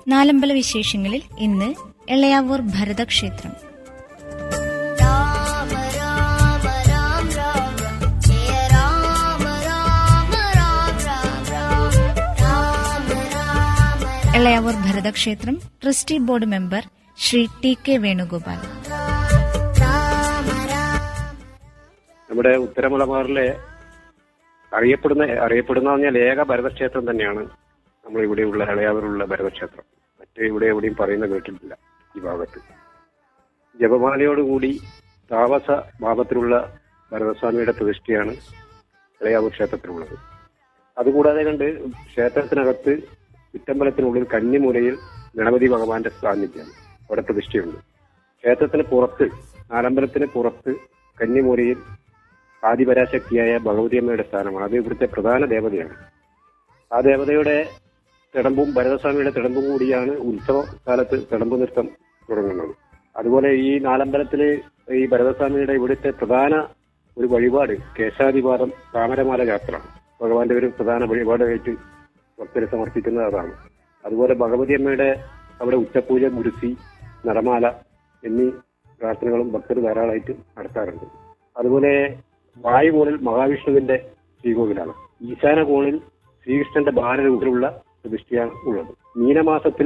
നാലമ്പല വിശേഷങ്ങളിൽ ഇന്ന് എളയാവൂർ ഭരതക്ഷേത്രം രാമ രാമ രാം രാം രാം ജയ രാമ രാമ രാം രാം രാം രാമ രാമ എളയാവൂർ ഭരതക്ഷേത്രം trustee board member Sri T K Venugopal Rama Rama നമ്മുടെ ഉത്തരമലബാറിലെ അറിയപ്പെടുന്ന അറിയപ്പെടുന്ന പറഞ്ഞാൽ ഏക ഭരതക്ഷേത്രം തന്നെയാണ് നമ്മൾ ഇവിടെയുള്ള ഇളയാവൂരുള്ള ഭരതക്ഷേത്രം മറ്റേ ഇവിടെ എവിടെയും പറയുന്ന കേട്ടിട്ടില്ല ഈ ഭാഗത്ത് ജപമാലയോടുകൂടി താമസ ഭാവത്തിലുള്ള ഭരതസ്വാമിയുടെ പ്രതിഷ്ഠയാണ് ഇളയാവൂർ ക്ഷേത്രത്തിലുള്ളത് അതുകൂടാതെ കണ്ട് ക്ഷേത്രത്തിനകത്ത് ചുറ്റമ്പലത്തിനുള്ളിൽ കന്നിമൂലയിൽ ഗണപതി ഭഗവാന്റെ സാന്നിധ്യം അവിടെ പ്രതിഷ്ഠയുണ്ട് ക്ഷേത്രത്തിന് പുറത്ത് നാലമ്പലത്തിന് പുറത്ത് കന്നിമൂലയിൽ ആദിപരാശക്തിയായ ഭഗവതി അമ്മയുടെ സ്ഥാനമാണ് അത് ഇവിടുത്തെ പ്രധാന ദേവതയാണ് ആ ദേവതയുടെ തിടമ്പും ഭരതസ്വാമിയുടെ തിടമ്പും കൂടിയാണ് ഉത്സവ കാലത്ത് തിടമ്പ് നൃത്തം തുടങ്ങുന്നത് അതുപോലെ ഈ നാലമ്പലത്തില് ഈ ഭരതസ്വാമിയുടെ ഇവിടുത്തെ പ്രധാന ഒരു വഴിപാട് കേശാദിപാദം താമരമാല യാത്ര ഭഗവാന്റെ ഒരു പ്രധാന വഴിപാടായിട്ട് ഭക്തരെ സമർപ്പിക്കുന്നത് അതാണ് അതുപോലെ ഭഗവതി അമ്മയുടെ അവിടെ ഉച്ചപൂജ മുരുസി നടമാല എന്നീ പ്രാർത്ഥനകളും ഭക്തർ ധാരാളമായിട്ട് നടത്താറുണ്ട് അതുപോലെ വായുകോണിൽ മഹാവിഷ്ണുവിന്റെ ശ്രീകോവിലാണ് ഈശാന കോണിൽ ശ്രീകൃഷ്ണന്റെ ബാലരൂപത്തിലുള്ള പ്രതിഷ്ഠയാണ് ഉള്ളത് മീനമാസത്തിൽ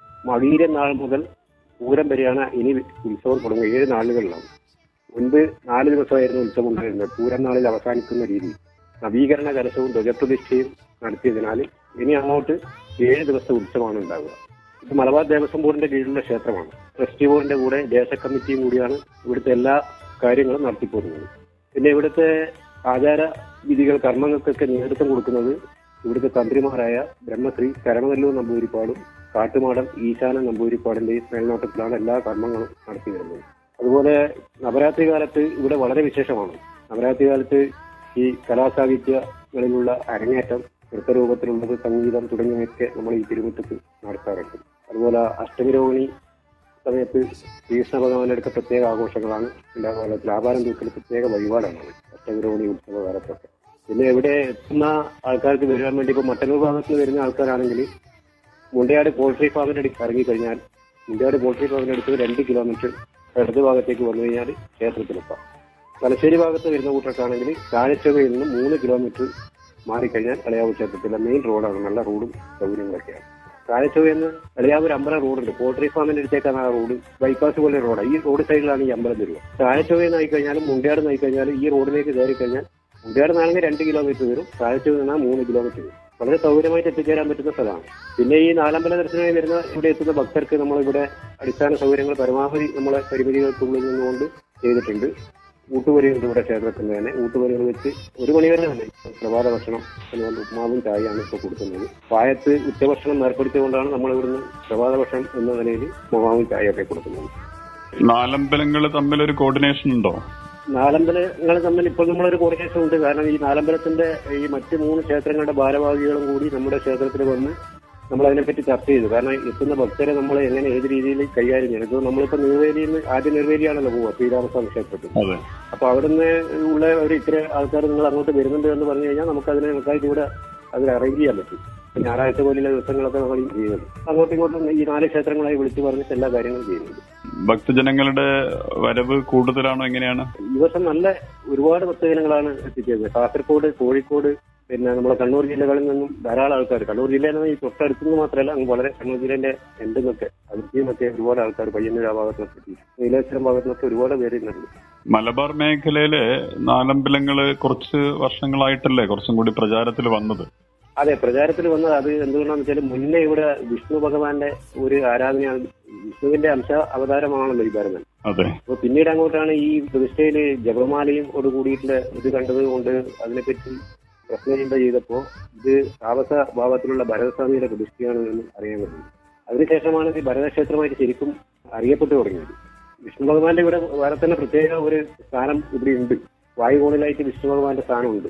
മകീരൻ നാൾ മുതൽ പൂരം വരെയാണ് ഇനി ഉത്സവം തുടങ്ങുക ഏഴ് നാളുകളിലാണ് മുൻപ് നാല് ദിവസമായിരുന്നു ഉത്സവം ഉണ്ടായിരുന്നത് പൂരം നാളിൽ അവസാനിക്കുന്ന രീതി നവീകരണ കലശവും ധ്വജപ്രതിഷ്ഠയും നടത്തിയതിനാൽ ഇനി അങ്ങോട്ട് ഏഴ് ദിവസത്തെ ഉത്സവമാണ് ഉണ്ടാവുക ഇത് മലബാർ ദേവസ്വം ബോർഡിന്റെ കീഴിലുള്ള ക്ഷേത്രമാണ് ട്രസ്റ്റി ബോർഡിന്റെ കൂടെ ദേശ കമ്മിറ്റിയും കൂടിയാണ് ഇവിടുത്തെ എല്ലാ കാര്യങ്ങളും നടത്തിപ്പോരുന്നത് പിന്നെ ഇവിടുത്തെ ആചാര വിധികൾ കർമ്മങ്ങൾക്കൊക്കെ നേതൃത്വം കൊടുക്കുന്നത് ഇവിടുത്തെ തന്ത്രിമാരായ ബ്രഹ്മശ്രീ ശരണവല്ലൂർ നമ്പൂതിരിപ്പാടും കാട്ടുമാടൻ ഈശാന നമ്പൂതിരിപ്പാടിന്റെയും മേൽനോട്ടത്തിലാണ് എല്ലാ കർമ്മങ്ങളും നടത്തി വരുന്നത് അതുപോലെ നവരാത്രി കാലത്ത് ഇവിടെ വളരെ വിശേഷമാണ് നവരാത്രി കാലത്ത് ഈ കലാസാഹിത്യങ്ങളിലുള്ള അരങ്ങേറ്റം നൃത്തരൂപത്തിലുള്ളത് സംഗീതം തുടങ്ങിയവയൊക്കെ നമ്മൾ ഈ തിരുമുറ്റത്ത് നടത്താറുണ്ട് അതുപോലെ അഷ്ടമിരോഹിണി സമയത്ത് ശ്രീകൃഷ്ണ ഭഗവാന്റെ അടുത്ത പ്രത്യേക ആഘോഷങ്ങളാണ് ഉണ്ടാകുക വ്യാപാരം തൂക്കൽ പ്രത്യേക വഴിപാടാണ് അഷ്ടമിരോഹിണി ഉത്സവ കാലത്തൊക്കെ പിന്നെ ഇവിടെ എത്തുന്ന ആൾക്കാർക്ക് വരാൻ വേണ്ടി ഇപ്പൊ മട്ടന്നൂർ ഭാഗത്ത് നിന്ന് വരുന്ന ആൾക്കാരാണെങ്കിൽ മുണ്ടയാട് പോൾട്രി ഫാമിന്റെ അടുത്ത് ഇറങ്ങിക്കഴിഞ്ഞാൽ മുണ്ടയാട് പോൾട്രി ഫാമിന്റെ അടുത്ത് രണ്ട് കിലോമീറ്റർ ഇടത് ഭാഗത്തേക്ക് വന്നു കഴിഞ്ഞാൽ ക്ഷേത്രത്തിലെത്താം തലശ്ശേരി ഭാഗത്ത് വരുന്ന കൂട്ടർക്കാണെങ്കിൽ താഴച്ചവയിൽ നിന്ന് മൂന്ന് കിലോമീറ്റർ മാറിക്കഴിഞ്ഞാൽ എളയാവൂർ ക്ഷേത്രത്തിലെ മെയിൻ റോഡാണ് നല്ല റോഡും സൗകര്യങ്ങളൊക്കെയാണ് താഴച്ചവയിൽ നിന്ന് എളയാവൂർ അമ്പലം റോഡുണ്ട് പോൾട്രി ഫാമിന്റെ അടുത്തേക്കാണ് ആ റോഡ് ബൈപ്പാസ് പോലെ റോഡാണ് ഈ റോഡ് സൈഡിലാണ് ഈ അമ്പലം വരിക താഴച്ചവയിൽ നിന്ന് ആയിക്കഴിഞ്ഞാലും മുണ്ടയാട് നിന്ന് ആയിക്കഴിഞ്ഞാൽ ഈ റോഡിലേക്ക് കയറി കഴിഞ്ഞാൽ മുണ്ടയാട് നിന്നാണെങ്കിൽ രണ്ട് കിലോമീറ്റർ വരും താഴച്ചവയിൽ നിന്നാൽ മൂന്ന് കിലോമീറ്റർ വരും വളരെ സൗകര്യമായിട്ട് എത്തിച്ചേരാൻ പറ്റുന്ന സ്ഥലമാണ് പിന്നെ ഈ നാലമ്പല ദർശനമായി വരുന്ന ഇവിടെ എത്തുന്ന ഭക്തർക്ക് നമ്മളിവിടെ അടിസ്ഥാന സൗകര്യങ്ങൾ പരമാവധി നമ്മളെ പരിമിതികൾക്കുള്ളിൽ നിന്നുകൊണ്ട് ചെയ്തിട്ടുണ്ട് ഊട്ടുപരിയുണ്ട് ഇവിടെ ക്ഷേത്രത്തിൽ തന്നെ ഊട്ടുപരികൾ വെച്ച് ഒരു മണി വരെ തന്നെ പ്രഭാത ഭക്ഷണം അതുപോലെ ഉപ്മാവും ചായയാണ് ഇപ്പോൾ കൊടുക്കുന്നത് പായത്ത് ഉച്ചഭക്ഷണം ഏർപ്പെടുത്തിയതുകൊണ്ടാണ് നമ്മൾ ഇവിടുന്ന് പ്രഭാത ഭക്ഷണം എന്ന നിലയിൽ ഉപ്മാവും ചായയൊക്കെ കൊടുക്കുന്നത് നാലമ്പലങ്ങൾ തമ്മിൽ ഒരു കോർഡിനേഷൻ ഉണ്ടോ നാലമ്പലങ്ങൾ തമ്മിൽ ഇപ്പോൾ നമ്മളൊരു കോർഡിനേഷൻ ഉണ്ട് കാരണം ഈ നാലമ്പലത്തിന്റെ ഈ മറ്റ് മൂന്ന് ക്ഷേത്രങ്ങളുടെ ഭാരവാഹികളും കൂടി നമ്മുടെ ക്ഷേത്രത്തിൽ വന്ന് നമ്മൾ അതിനെപ്പറ്റി ചർച്ച ചെയ്തു കാരണം എത്തുന്ന ഭക്തരെ നമ്മൾ എങ്ങനെ ഏത് രീതിയിൽ കൈകാര്യം ചെയ്യണം ഇപ്പോൾ നമ്മളിപ്പോ നിർവേലിയിൽ നിന്ന് ആദ്യം നിർവേലിയാണല്ലോ പോവുക ശ്രീരാമസ്വാമി ക്ഷേത്രത്തിൽ അതെ അപ്പൊ അവിടുന്ന് ഉള്ള ഒരു ഇത്ര ആൾക്കാർ നിങ്ങൾ അങ്ങോട്ട് വരുന്നുണ്ട് എന്ന് പറഞ്ഞു കഴിഞ്ഞാൽ നമുക്ക് അതിനെ നമുക്കായിട്ട് ഇവിടെ അതിൽ അറേഞ്ച് ചെയ്യാൻ പറ്റും ഇപ്പൊ ഞായറാഴ്ച പോലുള്ള ദിവസങ്ങളൊക്കെ നമ്മൾ ചെയ്യുന്നത് അങ്ങോട്ടും ഇങ്ങോട്ടും ഈ നാല് ക്ഷേത്രങ്ങളായി വിളിച്ചു പറഞ്ഞിട്ട് എല്ലാ കാര്യങ്ങളും ചെയ്യുന്നുണ്ട് ഭക്തജനങ്ങളുടെ വരവ് കൂടുതലാണോ എങ്ങനെയാണ് ഈ വർഷം നല്ല ഒരുപാട് ഭക്തജനങ്ങളാണ് എത്തിച്ചേരുന്നത് കാസർഗോഡ് കോഴിക്കോട് പിന്നെ നമ്മുടെ കണ്ണൂർ ജില്ലകളിൽ നിന്നും ധാരാളം ആൾക്കാർ കണ്ണൂർ ജില്ലയിൽ നിന്ന് ഈ തൊട്ടടുത്തു നിന്ന് മാത്രമല്ല അങ്ങ് വളരെ കണ്ണൂർ ജില്ലേന്റെ എൻഡിൽ നിന്നൊക്കെ അതിർത്തിയിൽ നിന്നൊക്കെ ഒരുപാട് ആൾക്കാർ പയ്യന്നൂർ ആ ഭാഗത്തൊക്കെ എത്തി നീലേശ്വരം ഭാഗത്തുനിന്നൊക്കെ ഒരുപാട് പേര് ഇന്നുണ്ട് മലബാർ മേഖലയിലെ നാലമ്പലങ്ങള് കുറച്ച് വർഷങ്ങളായിട്ടല്ലേ കുറച്ചും കൂടി പ്രചാരത്തിൽ വന്നത് അതെ പ്രചാരത്തിൽ വന്നത് അത് എന്തുകൊണ്ടാന്ന് വെച്ചാൽ മുന്നേ ഇവിടെ വിഷ്ണു ഭഗവാന്റെ ഒരു ആരാധനയാണ് വിഷ്ണുവിന്റെ അംശ അവതാരമാണല്ലോ ഈ ഭരതൻ അതെ അപ്പൊ പിന്നീട് അങ്ങോട്ടാണ് ഈ പ്രതിഷ്ഠയില് ജപമാലയും ഓട് കൂടിയിട്ടുള്ള ഇത് കണ്ടത് കൊണ്ട് അതിനെപ്പറ്റി പ്രശ്നചിന്ത ചെയ്തപ്പോ ഇത് താമസ ഭാവത്തിലുള്ള ഭരതസ്വാമിയുടെ പ്രതിഷ്ഠയാണ് എന്ന് അറിയാൻ കഴിഞ്ഞു അതിനുശേഷമാണ് ഈ ഭരതക്ഷേത്രമായിട്ട് ശരിക്കും അറിയപ്പെട്ടു തുടങ്ങിയത് വിഷ്ണു ഭഗവാന്റെ ഇവിടെ വേറെ തന്നെ പ്രത്യേക ഒരു സ്ഥാനം ഇവിടെ ഉണ്ട് വായുകോണിലായിട്ട് വിഷ്ണു ഭഗവാന്റെ സ്ഥാനമുണ്ട്